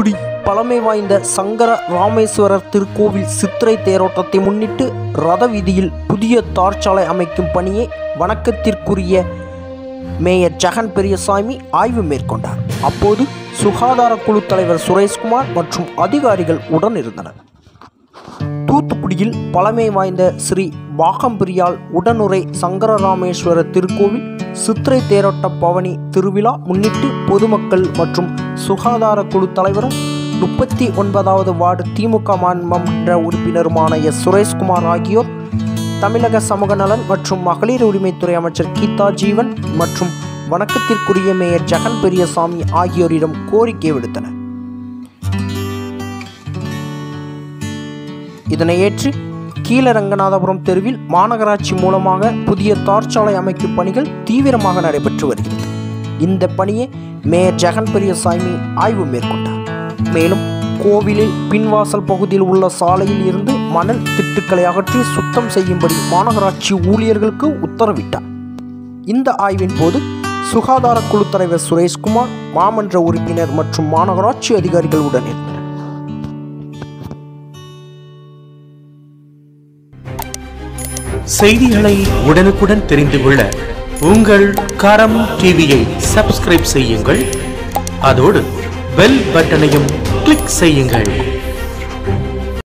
தூத்துக்குடி பழமை வாய்ந்த சங்கர ராமேஸ்வரர் திருக்கோவில் சித்திரை தேரோட்டத்தை முன்னிட்டு ரத வீதியில் புதிய தார்ச்சாலை அமைக்கும் பணியை வணக்கத்திற்குரிய மேயர் ஜெகன் பெரியசாமி ஆய்வு மேற்கொண்டார் அப்போது சுகாதார குழு தலைவர் சுரேஷ்குமார் மற்றும் அதிகாரிகள் உடன் இருந்தனர் தூத்துக்குடியில் பழமை வாய்ந்த ஸ்ரீ பாகம்பிரியால் உடனுரை சங்கரராமேஸ்வரர் திருக்கோவில் சித்திரை தேரோட்ட பவனி திருவிழா முன்னிட்டு பொதுமக்கள் மற்றும் சுகாதார குழு தலைவரும் முப்பத்தி ஒன்பதாவது வார்டு திமுக மன்ற உறுப்பினருமான எஸ் சுரேஷ்குமார் ஆகியோர் தமிழக சமூக நலன் மற்றும் மகளிர் உரிமைத்துறை அமைச்சர் கீதா ஜீவன் மற்றும் வணக்கத்திற்குரிய மேயர் ஜெகன் பெரியசாமி ஆகியோரிடம் கோரிக்கை விடுத்தனர் இதனை ஏற்று கீழரங்கநாதபுரம் தெருவில் மாநகராட்சி மூலமாக புதிய தார்ச்சாலை அமைக்கும் பணிகள் தீவிரமாக நடைபெற்று வருகிறது இந்த பணியை மேயர் ஜெகன் பெரியசாமி ஆய்வு மேற்கொண்டார் மேலும் கோவிலில் பின்வாசல் பகுதியில் உள்ள சாலையில் இருந்து மணல் திட்டுக்களை அகற்றி சுத்தம் செய்யும்படி மாநகராட்சி ஊழியர்களுக்கு உத்தரவிட்டார் இந்த ஆய்வின் போது சுகாதார குழு தலைவர் சுரேஷ்குமார் மாமன்ற உறுப்பினர் மற்றும் மாநகராட்சி அதிகாரிகள் உடன் இருந்தனர் செய்திகளை உடனுக்குடன் தெரிந்து கொள்ள உங்கள் கரம் டிவியை சப்ஸ்கிரைப் செய்யுங்கள் அதோடு பெல் பட்டனையும் கிளிக் செய்யுங்கள்